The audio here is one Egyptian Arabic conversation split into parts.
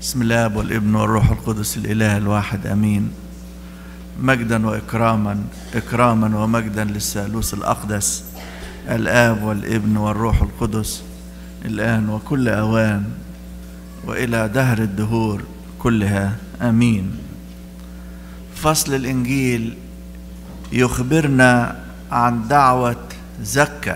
بسم الله والابن والروح القدس الإله الواحد أمين مجدا وإكراما إكراما ومجدا للثالوث الأقدس الآب والابن والروح القدس الآن وكل أوان وإلى دهر الدهور كلها آمين فصل الإنجيل يخبرنا عن دعوة زكا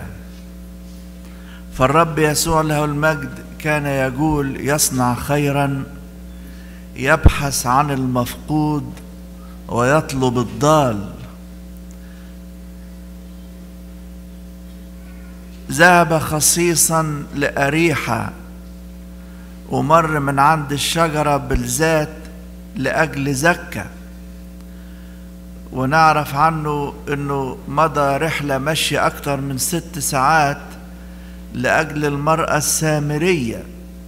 فالرب يسوع له المجد كان يقول يصنع خيرا يبحث عن المفقود ويطلب الضال ذهب خصيصا لأريحة ومر من عند الشجرة بالذات لأجل زكا ونعرف عنه انه مضى رحلة مشي اكتر من ست ساعات لأجل المرأة السامرية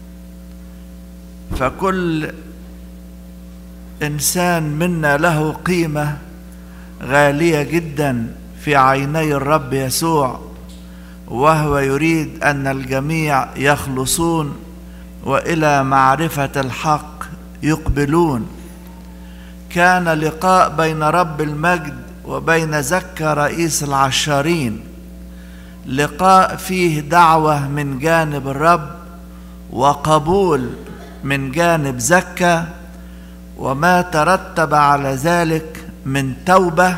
فكل إنسان منا له قيمة غالية جدا في عيني الرب يسوع وهو يريد أن الجميع يخلصون وإلى معرفة الحق يقبلون كان لقاء بين رب المجد وبين زكا رئيس العشارين لقاء فيه دعوة من جانب الرب وقبول من جانب زكا وما ترتب على ذلك من توبة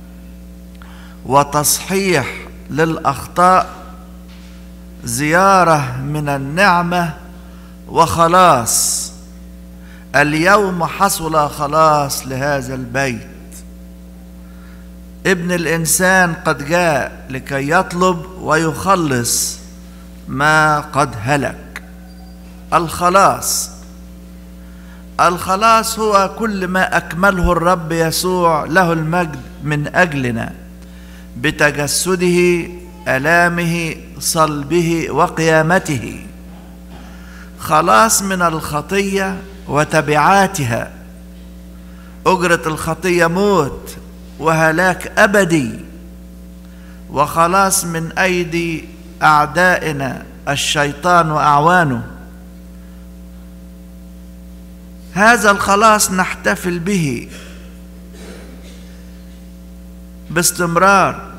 وتصحيح للأخطاء زيارة من النعمة وخلاص اليوم حصل خلاص لهذا البيت ابن الانسان قد جاء لكي يطلب ويخلص ما قد هلك الخلاص الخلاص هو كل ما اكمله الرب يسوع له المجد من اجلنا بتجسده الامه صلبه وقيامته خلاص من الخطيه وتبعاتها اجره الخطيه موت وهلاك ابدي وخلاص من ايدي اعدائنا الشيطان واعوانه هذا الخلاص نحتفل به باستمرار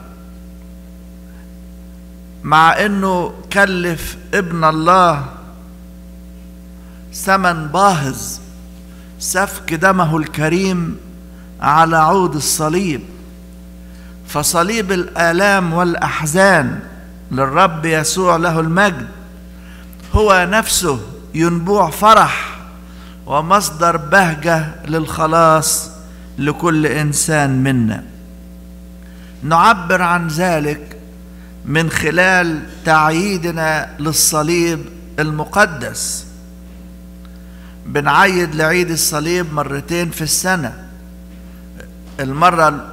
مع انه كلف ابن الله ثمن باهظ سفك دمه الكريم على عود الصليب فصليب الآلام والأحزان للرب يسوع له المجد هو نفسه ينبوع فرح ومصدر بهجة للخلاص لكل إنسان منا نعبر عن ذلك من خلال تعييدنا للصليب المقدس بنعيد لعيد الصليب مرتين في السنه المرة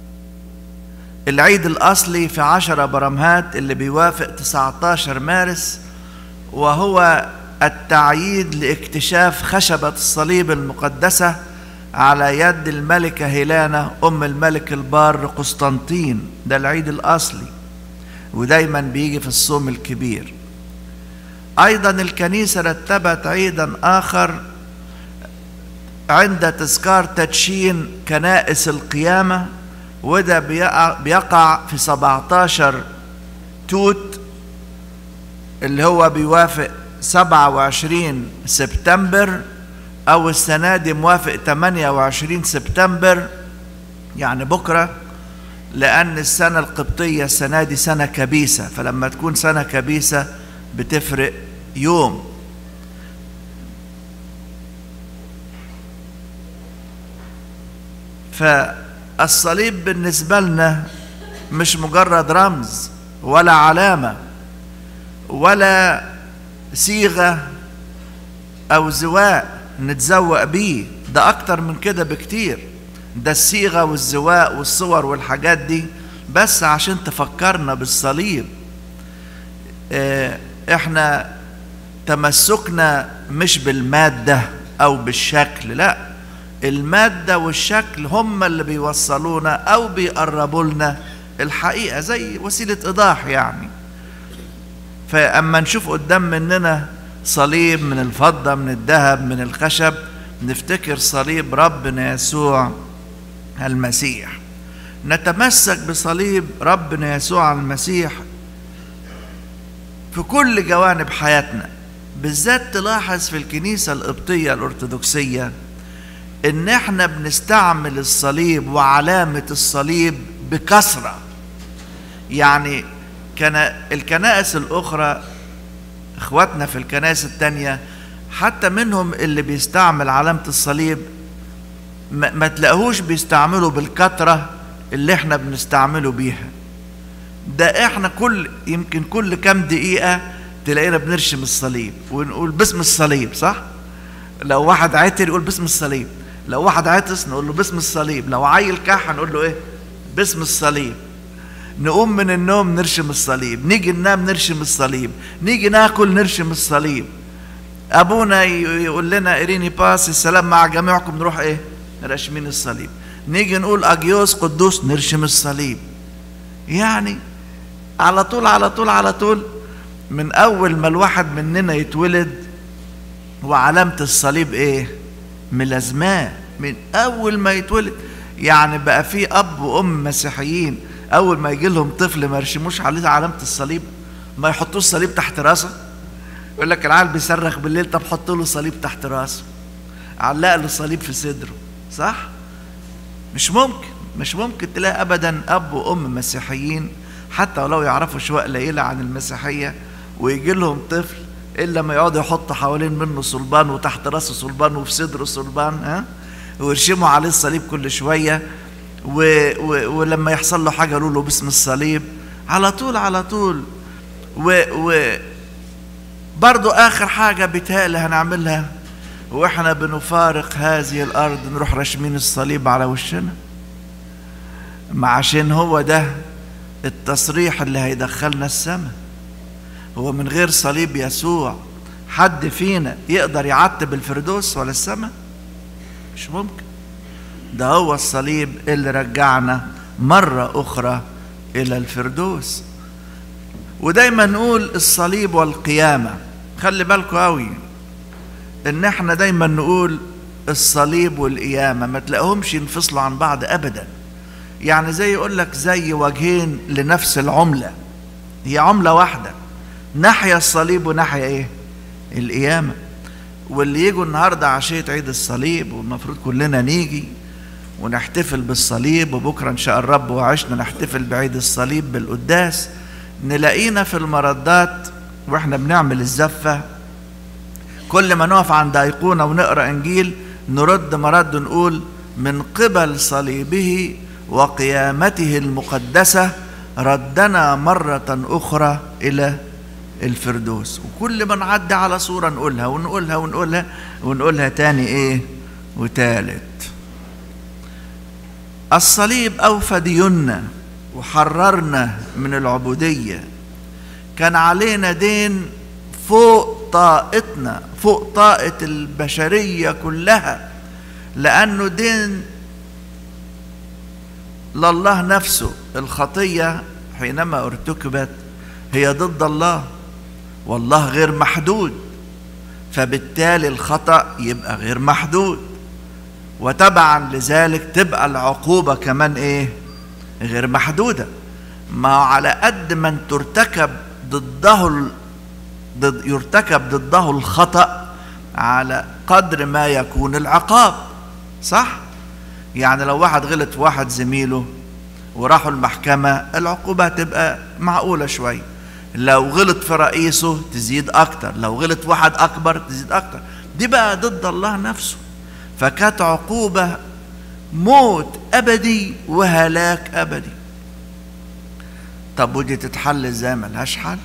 العيد الأصلي في عشرة برمهات اللي بيوافق 19 مارس وهو التعييد لاكتشاف خشبة الصليب المقدسة على يد الملكة هيلانا أم الملك البار قسطنطين ده العيد الأصلي ودايما بيجي في الصوم الكبير أيضا الكنيسة رتبت عيدا آخر عند تذكار تدشين كنائس القيامة وده بيقع, بيقع في 17 توت اللي هو بيوافق 27 سبتمبر أو السنة دي موافق 28 سبتمبر يعني بكرة لأن السنة القبطية السنة دي سنة كبيسة فلما تكون سنة كبيسة بتفرق يوم فالصليب بالنسبة لنا مش مجرد رمز ولا علامة ولا صيغة أو زواء نتزوق بيه ده أكتر من كده بكتير ده الصيغة والزواء والصور والحاجات دي بس عشان تفكرنا بالصليب احنا تمسكنا مش بالمادة أو بالشكل لأ المادة والشكل هم اللي بيوصلونا أو بيقربوا لنا الحقيقة زي وسيلة إيضاح يعني فأما نشوف قدام مننا صليب من الفضة من الذهب من الخشب نفتكر صليب ربنا يسوع المسيح نتمسك بصليب ربنا يسوع المسيح في كل جوانب حياتنا بالذات تلاحظ في الكنيسة القبطية الأرثوذكسية إن إحنا بنستعمل الصليب وعلامة الصليب بكثرة يعني كان الكنائس الأخرى إخواتنا في الكنائس التانية حتى منهم اللي بيستعمل علامة الصليب ما, ما تلاقوش بيستعملوا بالكثرة اللي احنا بنستعمله بيها ده احنا كل يمكن كل كام دقيقة تلاقينا بنرشم الصليب ونقول باسم الصليب صح؟ لو واحد عتر يقول باسم الصليب لو واحد عطس نقول له باسم الصليب لو عيل كح نقول له ايه باسم الصليب نقوم من النوم نرشم الصليب نيجي ننام نرشم الصليب نيجي ناكل نرشم الصليب ابونا يقول لنا اريني باس السلام مع جميعكم نروح ايه راشمين الصليب نيجي نقول اجيوس قدوس نرشم الصليب يعني على طول على طول على طول من اول ما الواحد مننا يتولد وعلامة الصليب ايه ملازماه من اول ما يتولد يعني بقى في اب وام مسيحيين اول ما يجي لهم طفل ما يرشموش عليه علامة الصليب ما يحطوش صليب تحت راسه يقول لك العيال بيصرخ بالليل طب حط له صليب تحت راسه علق له صليب في صدره صح مش ممكن مش ممكن تلاقي ابدا اب وام مسيحيين حتى ولو يعرفوا شويه قليله عن المسيحيه ويجي لهم طفل الا ما يقعدوا يحطوا حوالين منه صلبان وتحت راسه صلبان وفي صدره صلبان ها ويرشموا عليه الصليب كل شويه و... و... ولما يحصل له حاجه يقولوا له باسم الصليب على طول على طول و... و... برضو اخر حاجه بيتهيألي هنعملها واحنا بنفارق هذه الارض نروح راشمين الصليب على وشنا ما عشان هو ده التصريح اللي هيدخلنا السماء هو من غير صليب يسوع حد فينا يقدر يعتب الفردوس ولا السماء مش ممكن ده هو الصليب اللي رجعنا مرة أخرى إلى الفردوس ودايما نقول الصليب والقيامة خلي بالكوا قوي ان احنا دايما نقول الصليب والقيامة ما تلاقيهمش ينفصلوا عن بعض ابدا يعني زي يقول لك زي وجهين لنفس العملة هي عملة واحدة ناحية الصليب وناحية ايه القيامة واللي يجوا النهاردة عشية عيد الصليب والمفروض كلنا نيجي ونحتفل بالصليب وبكرة إن شاء الرب وعشنا نحتفل بعيد الصليب بالقداس نلاقينا في المردات واحنا بنعمل الزفة كل ما نقف عند أيقونة ونقرأ إنجيل نرد مرد نقول من قبل صليبه وقيامته المقدسة ردنا مرة أخرى إلى الفردوس وكل ما نعدي على صورة نقولها ونقولها ونقولها ونقولها تاني إيه وتالت الصليب أوفى ديوننا وحررنا من العبودية كان علينا دين فوق طاقتنا فوق طاقة البشرية كلها لأنه دين لله نفسه الخطية حينما ارتكبت هي ضد الله والله غير محدود فبالتالي الخطأ يبقى غير محدود وتبعا لذلك تبقى العقوبة كمان ايه غير محدودة ما على قد من ترتكب ضده ال... ضد يرتكب ضده الخطأ على قدر ما يكون العقاب صح يعني لو واحد غلط في واحد زميله وراحوا المحكمة العقوبة هتبقى معقولة شوية لو غلط في رئيسه تزيد أكتر لو غلط في واحد أكبر تزيد أكتر دي بقى ضد الله نفسه فكانت عقوبة موت أبدي وهلاك أبدي طب ودي تتحل ازاي ملهاش حل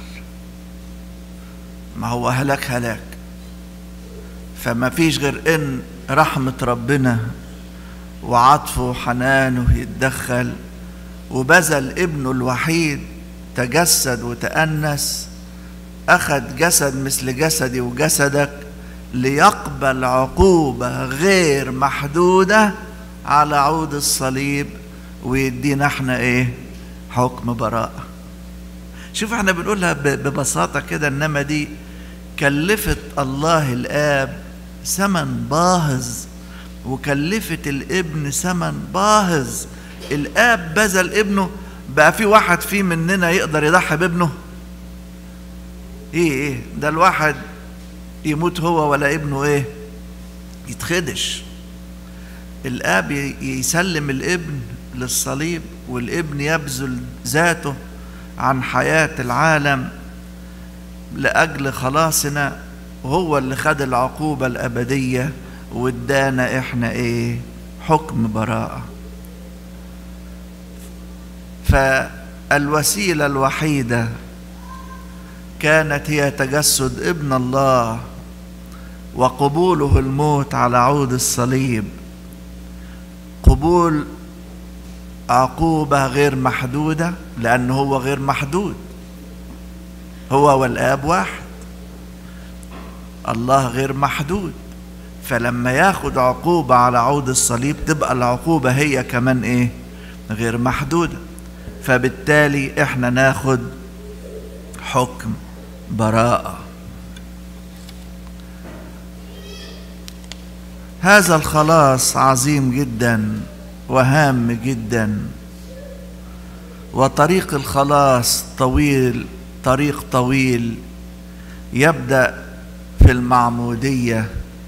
ما هو هلاك هلاك فما فيش غير ان رحمة ربنا وعطفه وحنانه يتدخل وبذل ابنه الوحيد تجسد وتأنس أخذ جسد مثل جسدي وجسدك ليقبل عقوبة غير محدودة على عود الصليب ويدينا احنا ايه حكم براءة شوف احنا بنقولها ببساطة كده انما دي كلفت الله الآب ثمن باهظ وكلفت الابن ثمن باهظ الآب بذل ابنه بقى في واحد فيه مننا يقدر يضحي بابنه ايه ايه ده الواحد يموت هو ولا ابنه ايه يتخدش الاب يسلم الابن للصليب والابن يبذل ذاته عن حياه العالم لاجل خلاصنا وهو اللي خد العقوبه الابديه وادانا احنا ايه حكم براءه فالوسيله الوحيده كانت هي تجسد ابن الله وقبوله الموت على عود الصليب قبول عقوبه غير محدوده لانه هو غير محدود هو والاب واحد الله غير محدود فلما ياخد عقوبه على عود الصليب تبقى العقوبه هي كمان ايه غير محدوده فبالتالي احنا ناخد حكم براءه هذا الخلاص عظيم جدا وهام جدا وطريق الخلاص طويل طريق طويل يبدا في المعموديه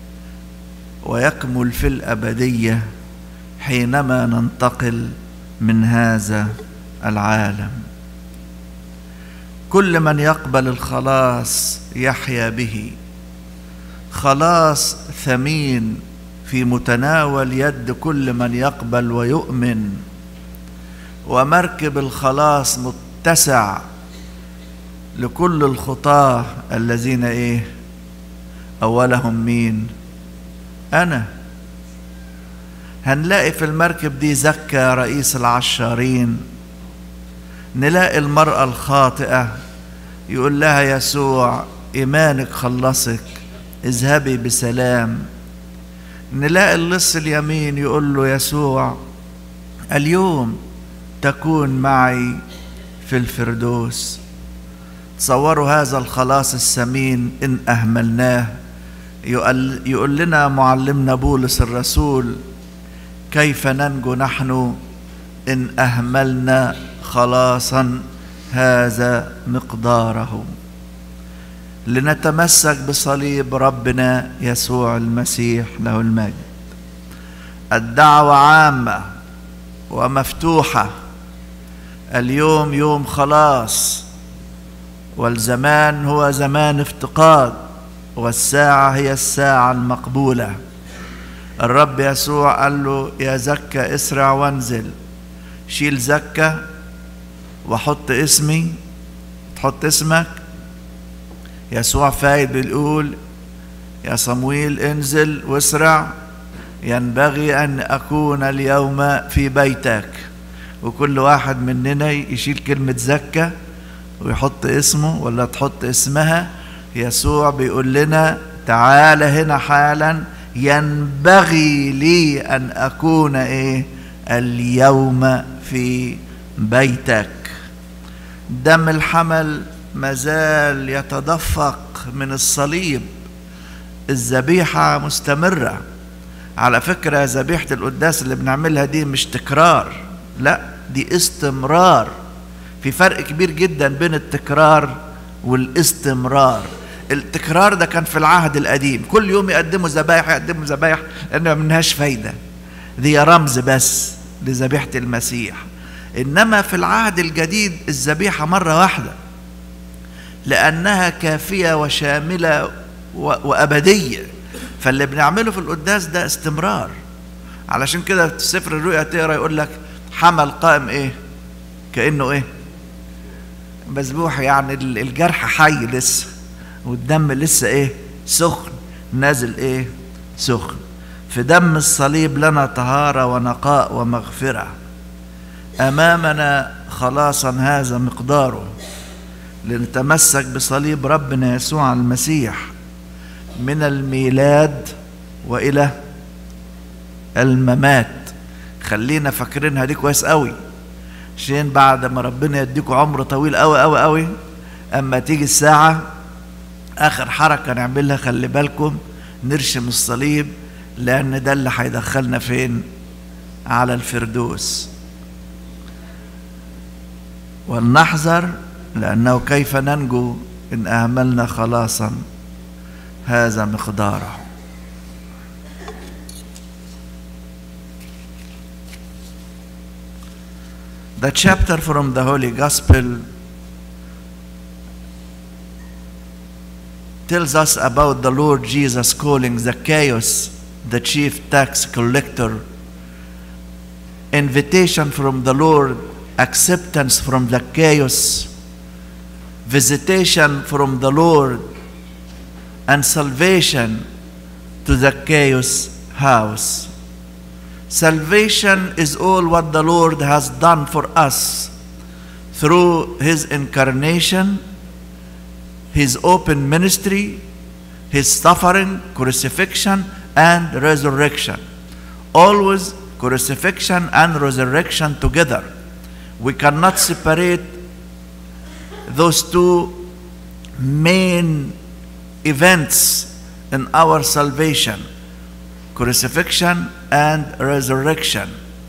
ويكمل في الابديه حينما ننتقل من هذا العالم كل من يقبل الخلاص يحيا به خلاص ثمين في متناول يد كل من يقبل ويؤمن ومركب الخلاص متسع لكل الخطاه الذين ايه اولهم مين انا هنلاقي في المركب دي زكى رئيس العشارين نلاقي المرأة الخاطئة يقول لها يسوع إيمانك خلصك اذهبي بسلام نلاقي اللص اليمين يقول له يسوع اليوم تكون معي في الفردوس تصوروا هذا الخلاص الثمين إن أهملناه يقول, يقول لنا معلمنا بولس الرسول كيف ننجو نحن إن أهملنا خلاصا هذا مقداره لنتمسك بصليب ربنا يسوع المسيح له المجد الدعوه عامه ومفتوحه اليوم يوم خلاص والزمان هو زمان افتقاد والساعه هي الساعه المقبوله الرب يسوع قال له يا زكا اسرع وانزل شيل زكا وحط اسمي تحط اسمك يسوع فايد بيقول يا صمويل انزل واسرع ينبغي ان اكون اليوم في بيتك وكل واحد مننا يشيل كلمة زكة ويحط اسمه ولا تحط اسمها يسوع بيقول لنا تعال هنا حالا ينبغي لي ان اكون ايه اليوم في بيتك دم الحمل مازال يتدفق من الصليب الذبيحة مستمرة على فكرة ذبيحة القداس اللي بنعملها دي مش تكرار لا دي استمرار في فرق كبير جدا بين التكرار والاستمرار التكرار ده كان في العهد القديم كل يوم يقدموا ذبايح يقدموا ذبايح لان ما منهاش فايده دي رمز بس لذبيحه المسيح انما في العهد الجديد الذبيحه مره واحده لانها كافيه وشامله وابديه فاللي بنعمله في القداس ده استمرار علشان كده في سفر الرؤيا تقرا يقول لك حمل قائم ايه كانه ايه مذبوح يعني الجرح حي لسه والدم لسه ايه سخن نازل ايه سخن في دم الصليب لنا طهاره ونقاء ومغفره امامنا خلاصا هذا مقداره لنتمسك بصليب ربنا يسوع المسيح من الميلاد والى الممات خلينا فاكرينها دي كويس قوي عشان بعد ما ربنا يديكوا عمر طويل قوي قوي قوي اما تيجي الساعه آخر حركة نعملها خلي بالكم نرشم الصليب لأن ده اللي هيدخلنا فين على الفردوس ولنحذر لأنه كيف ننجو إن أهملنا خلاصا هذا مقداره The chapter from the Holy Gospel tells us about the Lord Jesus calling Zacchaeus, the chief tax collector, invitation from the Lord, acceptance from Zacchaeus, visitation from the Lord, and salvation to Zacchaeus' house. Salvation is all what the Lord has done for us through His incarnation, His open ministry, His suffering, crucifixion, and resurrection. Always crucifixion and resurrection together. We cannot separate those two main events in our salvation crucifixion and resurrection.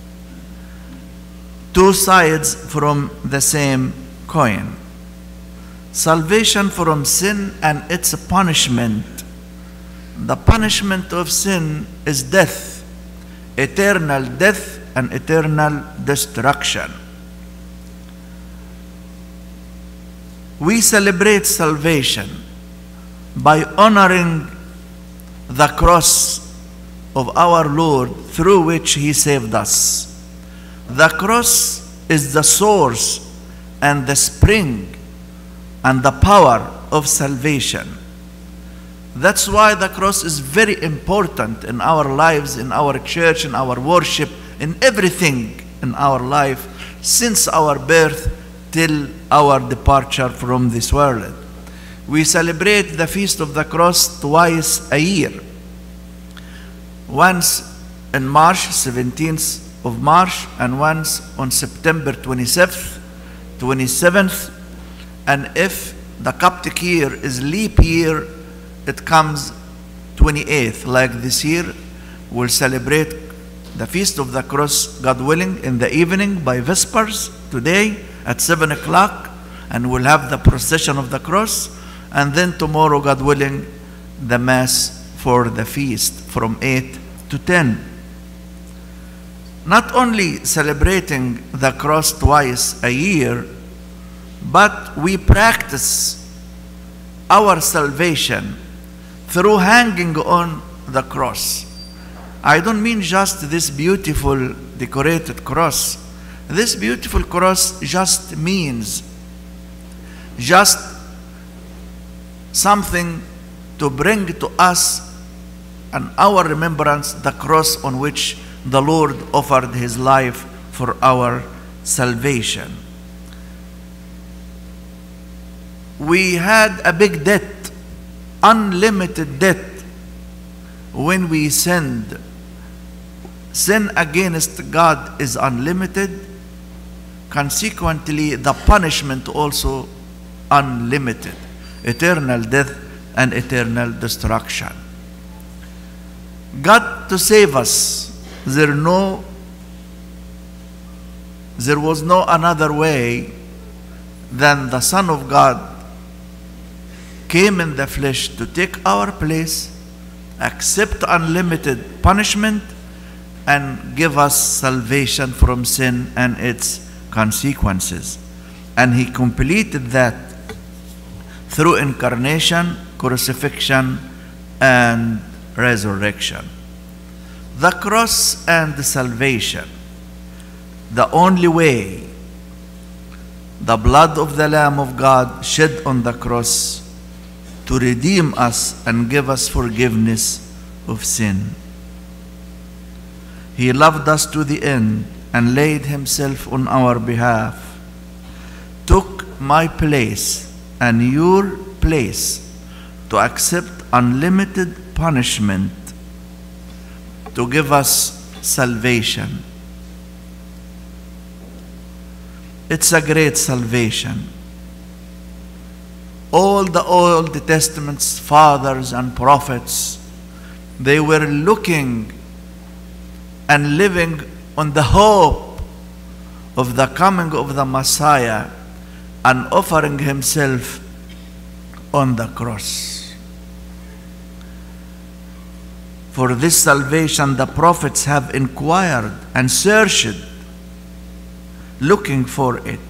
Two sides from the same coin. Salvation from sin and its punishment. The punishment of sin is death, eternal death and eternal destruction. We celebrate salvation by honoring the cross of our Lord through which He saved us. The cross is the source and the spring and the power of salvation. That's why the cross is very important in our lives, in our church, in our worship, in everything in our life since our birth till our departure from this world. We celebrate the Feast of the Cross twice a year once in March, 17th of March, and once on September 27th, 27th. And if the Coptic year is leap year, it comes 28th. Like this year, we'll celebrate the Feast of the Cross, God willing, in the evening by Vespers today at 7 o'clock, and we'll have the procession of the cross. And then tomorrow, God willing, the Mass for the feast from 8 to 10. Not only celebrating the cross twice a year, but we practice our salvation through hanging on the cross. I don't mean just this beautiful decorated cross. This beautiful cross just means just something to bring to us and our remembrance the cross on which the Lord offered his life for our salvation. We had a big debt, unlimited debt, when we sinned. Sin against God is unlimited. Consequently, the punishment also unlimited eternal death and eternal destruction. God to save us. There no there was no another way than the Son of God came in the flesh to take our place, accept unlimited punishment, and give us salvation from sin and its consequences. And he completed that through incarnation, crucifixion, and resurrection. The cross and the salvation, the only way, the blood of the Lamb of God shed on the cross to redeem us and give us forgiveness of sin. He loved us to the end and laid himself on our behalf, took my place and your place to accept unlimited punishment to give us salvation. It's a great salvation. all the Old Testament's fathers and prophets, they were looking and living on the hope of the coming of the Messiah and offering himself on the cross. For this salvation, the prophets have inquired and searched, looking for it.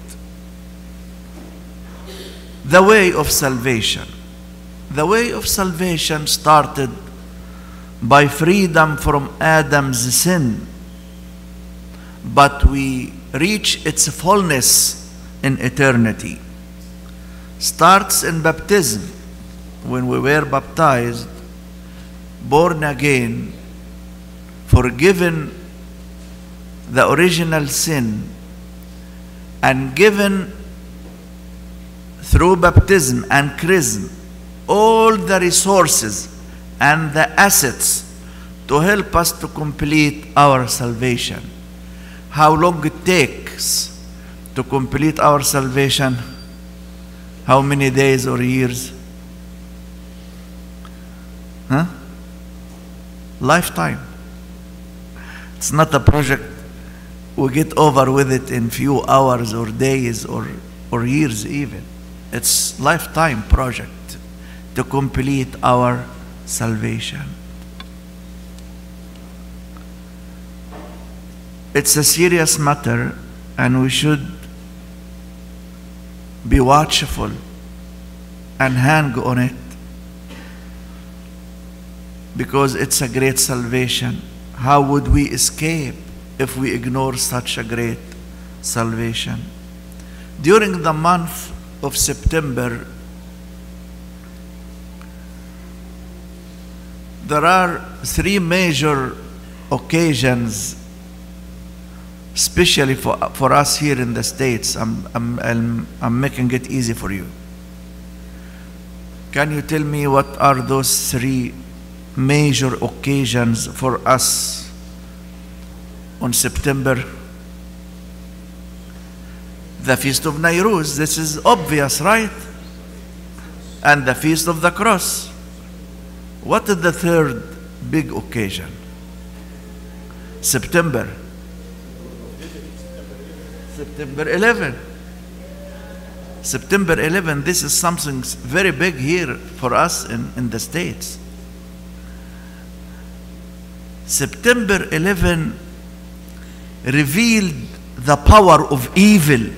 The way of salvation. The way of salvation started by freedom from Adam's sin, but we reach its fullness in eternity. Starts in baptism when we were baptized, born again, forgiven the original sin, and given through baptism and chrism all the resources and the assets to help us to complete our salvation. How long it takes to complete our salvation? How many days or years? Huh? Lifetime. It's not a project we get over with it in few hours or days or, or years even. It's lifetime project to complete our salvation. It's a serious matter and we should be watchful and hang on it because it's a great salvation. How would we escape if we ignore such a great salvation? During the month of September, there are three major occasions, especially for, for us here in the States. I'm, I'm, I'm, I'm making it easy for you. Can you tell me what are those three major occasions for us on September? The Feast of Nairuz, this is obvious, right? And the Feast of the Cross. What is the third big occasion? September. September 11. September 11, this is something very big here for us in, in the States. September 11 revealed the power of evil.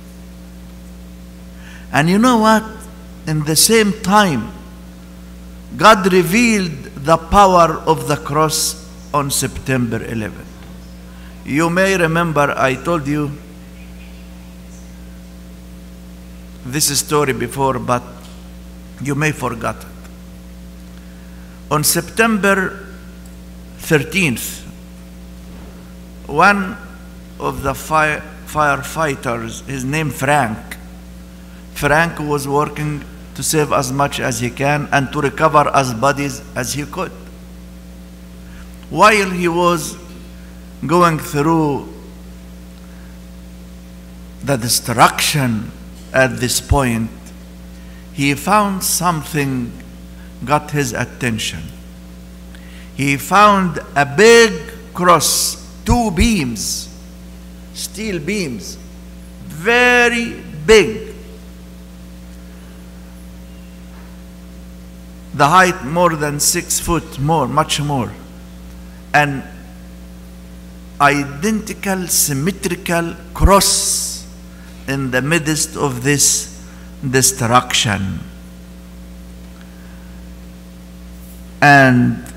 And you know what? In the same time, God revealed the power of the cross on September 11. You may remember I told you this story before, but you may forget it. On September 13th, one of the fire, firefighters, his name Frank, Frank was working to save as much as he can and to recover as bodies as he could. While he was going through the destruction at this point, he found something got his attention. He found a big cross, two beams, steel beams, very big. The height more than six foot, more, much more. An identical, symmetrical cross in the midst of this destruction. And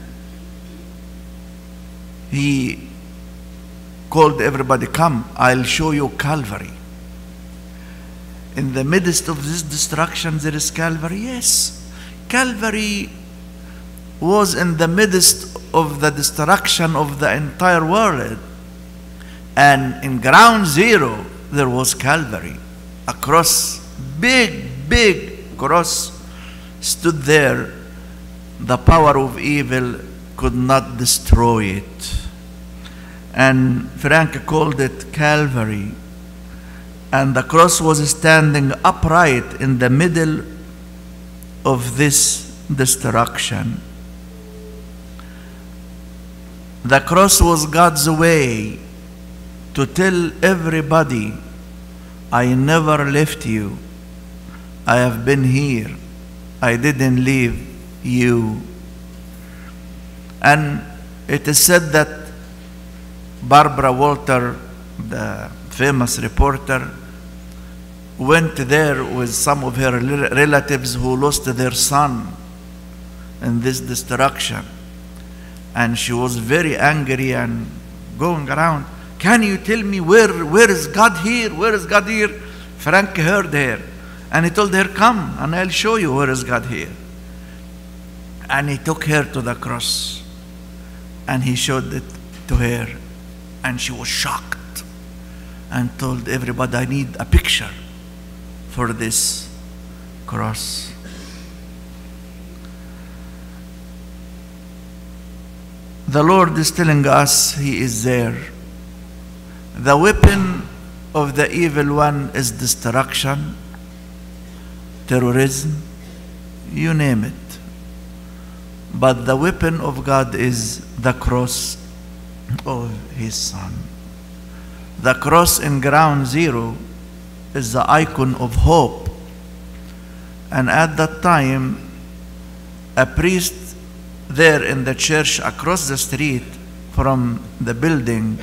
he called everybody, Come, I'll show you Calvary. In the midst of this destruction, there is Calvary. Yes, Calvary was in the midst of the destruction of the entire world. And in ground zero, there was Calvary. A cross, big, big cross, stood there. The power of evil could not destroy it. And Frank called it Calvary. And the cross was standing upright in the middle of this destruction. The cross was God's way to tell everybody, I never left you. I have been here. I didn't leave you. And it is said that Barbara Walter, the famous reporter, went there with some of her relatives who lost their son in this destruction. And she was very angry and going around. Can you tell me where, where is God here? Where is God here? Frank heard her. And he told her, Come and I'll show you where is God here. And he took her to the cross and he showed it to her. And she was shocked and told everybody, I need a picture for this cross. The Lord is telling us He is there. The weapon of the evil one is destruction, terrorism, you name it. But the weapon of God is the cross of His Son. The cross in ground zero is the icon of hope. And at that time, a priest there in the church across the street from the building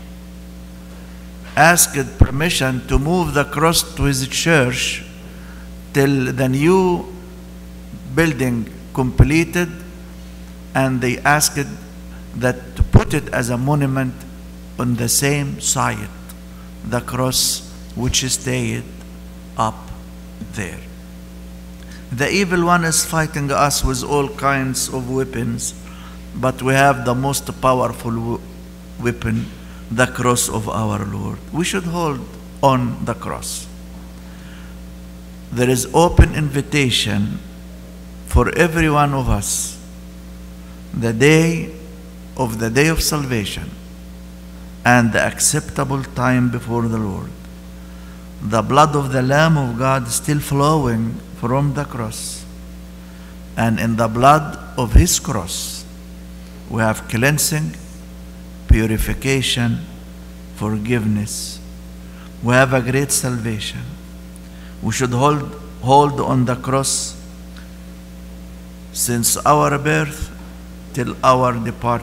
asked permission to move the cross to his church till the new building completed and they asked that to put it as a monument on the same site the cross which stayed up there the evil one is fighting us with all kinds of weapons but we have the most powerful weapon the cross of our lord we should hold on the cross there is open invitation for every one of us the day of the day of salvation and the acceptable time before the Lord. The blood of the Lamb of God still flowing from the cross. And in the blood of his cross, we have cleansing, purification, forgiveness. We have a great salvation. We should hold, hold on the cross since our birth till our departure.